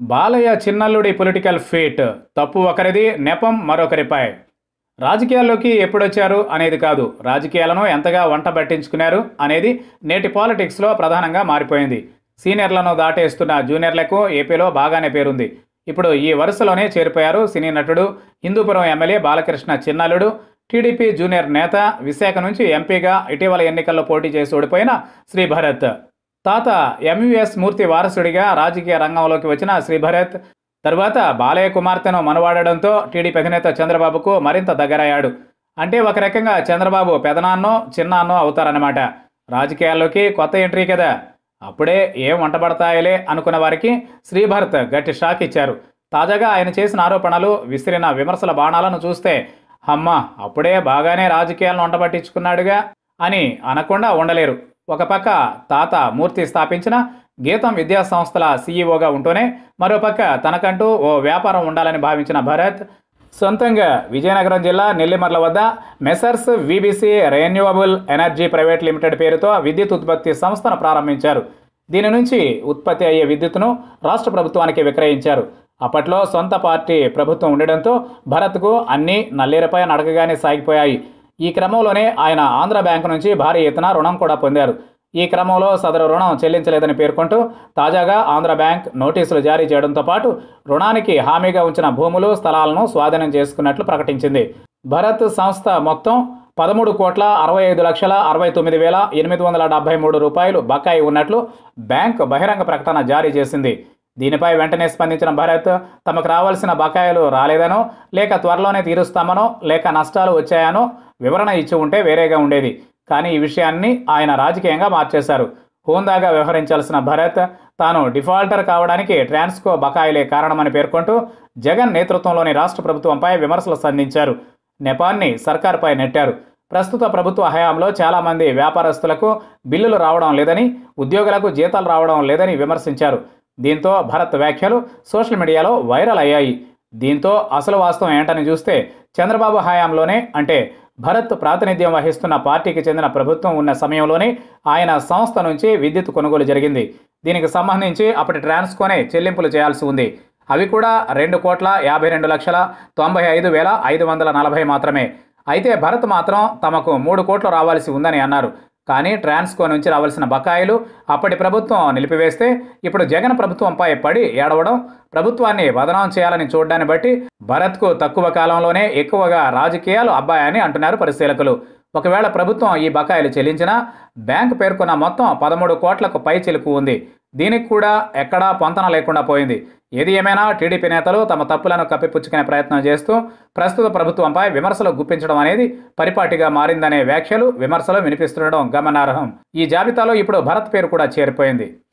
Balayya చిన్నల్లుడి political feet తప్పు ఒకరిది నెపం మరొకరిపై రాజకీయాల్లోకి ఎప్పుడొచ్చారు అనేది కాదు రాజకీయాలను ఎంతగా వంట పట్టించుకున్నారు అనేది నేటి పాలిటిక్స్లో ప్రధానంగా మారిపోయింది సీనియర్లను దాటేస్తున్న జూనియర్లకు ఏపీలో బాగానే పేరుంది ఇప్పుడు ఈ వరుసలోనే చేరిపోయారు సినీ నటుడు హిందూపురం ఎమ్మెల్యే బాలకృష్ణ చిన్నల్లుడు టీడీపీ జూనియర్ నేత విశాఖ నుంచి ఎంపీగా ఇటీవల ఎన్నికల్లో పోటీ చేసి ఓడిపోయిన శ్రీభరత్ తాత ఎంవిఎస్ మూర్తి వారసుడిగా రాజకీయ రంగంలోకి వచ్చిన శ్రీభరత్ తరువాత బాలయ్య కుమార్తెను మనవాడడంతో టీడీపీ అధినేత చంద్రబాబుకు మరింత దగ్గరయ్యాడు అంటే ఒక రకంగా చంద్రబాబు పెదనాన్నో చిన్నాన్నో అవుతారన్నమాట రాజకీయాల్లోకి కొత్త ఎంట్రీ కదా అప్పుడే ఏం వంటపడతాయిలే అనుకున్న వారికి శ్రీభరత్ గట్టి షాక్ ఇచ్చారు తాజాగా ఆయన చేసిన ఆరోపణలు విసిరిన విమర్శల బాణాలను చూస్తే అమ్మ అప్పుడే బాగానే రాజకీయాలను వంటపట్టించుకున్నాడుగా అని అనకుండా ఉండలేరు ఒక పక్క తాత మూర్తి స్థాపించిన గీతం విద్యా సంస్థల సీఈఓగా ఉంటూనే మరోపక్క తనకంటూ ఓ వ్యాపారం ఉండాలని భావించిన భరత్ సొంతంగా విజయనగరం జిల్లా నెల్లిమర్ల వద్ద messrs VBC renewable energy private limited పేరుతో విద్యుత్ ఉత్పత్తి సంస్థను ప్రారంభించారు దీని నుంచి ఉత్పత్తి అయ్యే విద్యుత్తును రాష్ట్ర ప్రభుత్వానికి విక్రయించారు అప్పట్లో సొంత పార్టీ ప్రభుత్వం ఉండడంతో భరత్కు అన్నీ నల్లేరుపై నడకగానే సాగిపోయాయి ఈ క్రమంలోనే ఆయన ఆంధ్ర బ్యాంకు నుంచి భారీ ఎత్తున రుణం కూడా పొందారు ఈ క్రమంలో సదరు రుణం చెల్లించలేదని పేర్కొంటూ తాజాగా ఆంధ్ర బ్యాంక్ నోటీసులు జారీ చేయడంతో పాటు రుణానికి హామీగా ఉంచిన భూములు స్థలాలను స్వాధీనం చేసుకున్నట్లు ప్రకటించింది భరత్ సంస్థ మొత్తం పదమూడు కోట్ల అరవై ఐదు లక్షల అరవై తొమ్మిది వేల ఎనిమిది వందల డెబ్బై మూడు రూపాయలు బకాయి ఉన్నట్లు బ్యాంక్ బహిరంగ ప్రకటన జారీ చేసింది దీనిపై వెంటనే స్పందించిన భారత్ తమకు రావాల్సిన బకాయిలు రాలేదనో లేక త్వరలోనే తీరుస్తామనో లేక నష్టాలు వచ్చాయనో వివరణ ఇచ్చి ఉంటే వేరేగా ఉండేది కానీ ఈ విషయాన్ని ఆయన రాజకీయంగా మార్చేశారు హోందాగా వ్యవహరించాల్సిన భరత్ తాను డిఫాల్టర్ కావడానికి ట్రాన్స్కో బకాయిలే కారణమని పేర్కొంటూ జగన్ నేతృత్వంలోని రాష్ట్ర ప్రభుత్వంపై విమర్శలు సంధించారు నెపాన్ని సర్కార్పై నెట్టారు ప్రస్తుత ప్రభుత్వ హయాంలో చాలామంది వ్యాపారస్తులకు బిల్లులు రావడం లేదని ఉద్యోగులకు జీతాలు రావడం లేదని విమర్శించారు దీంతో భరత్ వ్యాఖ్యలు సోషల్ మీడియాలో వైరల్ అయ్యాయి దీంతో అసలు వాస్తవం ఏంటని చూస్తే చంద్రబాబు హయాంలోనే అంటే భరత్ ప్రాతినిధ్యం వహిస్తున్న పార్టీకి చెందిన ప్రభుత్వం ఉన్న సమయంలోనే ఆయన సంస్థ నుంచి విద్యుత్ కొనుగోలు జరిగింది దీనికి సంబంధించి అప్పటి ట్రాన్స్కోనే చెల్లింపులు చేయాల్సి ఉంది అవి కూడా రెండు కోట్ల యాభై రెండు లక్షల తొంభై ఐదు వేల ఐదు వందల నలభై మాత్రమే అయితే భరత్ మాత్రం తమకు మూడు కోట్లు రావాల్సి ఉందని అన్నారు కానీ ట్రాన్స్కో నుంచి రావాల్సిన బకాయిలు అప్పటి ప్రభుత్వం నిలిపివేస్తే ఇప్పుడు జగన్ ప్రభుత్వంపై పడి ఏడవడం ప్రభుత్వాన్ని బదనాం చేయాలని చూడడాన్ని బట్టి భరత్కు తక్కువ కాలంలోనే ఎక్కువగా రాజకీయాలు అబ్బాయని అంటున్నారు పరిశీలకులు ఒకవేళ ప్రభుత్వం ఈ బకాయిలు చెల్లించినా బ్యాంకు పేర్కొన్న మొత్తం పదమూడు కోట్లకు పై చిలుకు ఉంది దీనికి కూడా ఎక్కడా పొంతన లేకుండా పోయింది ఏది ఏమైనా టీడీపీ నేతలు తమ తప్పులను కప్పిపుచ్చుకునే ప్రయత్నం చేస్తూ ప్రస్తుత ప్రభుత్వంపై విమర్శలు గుప్పించడం అనేది పరిపాటిగా మారిందనే వ్యాఖ్యలు విమర్శలు వినిపిస్తుండడం గమనార్హం ఈ జాబితాలో ఇప్పుడు భరత్ పేరు కూడా చేరిపోయింది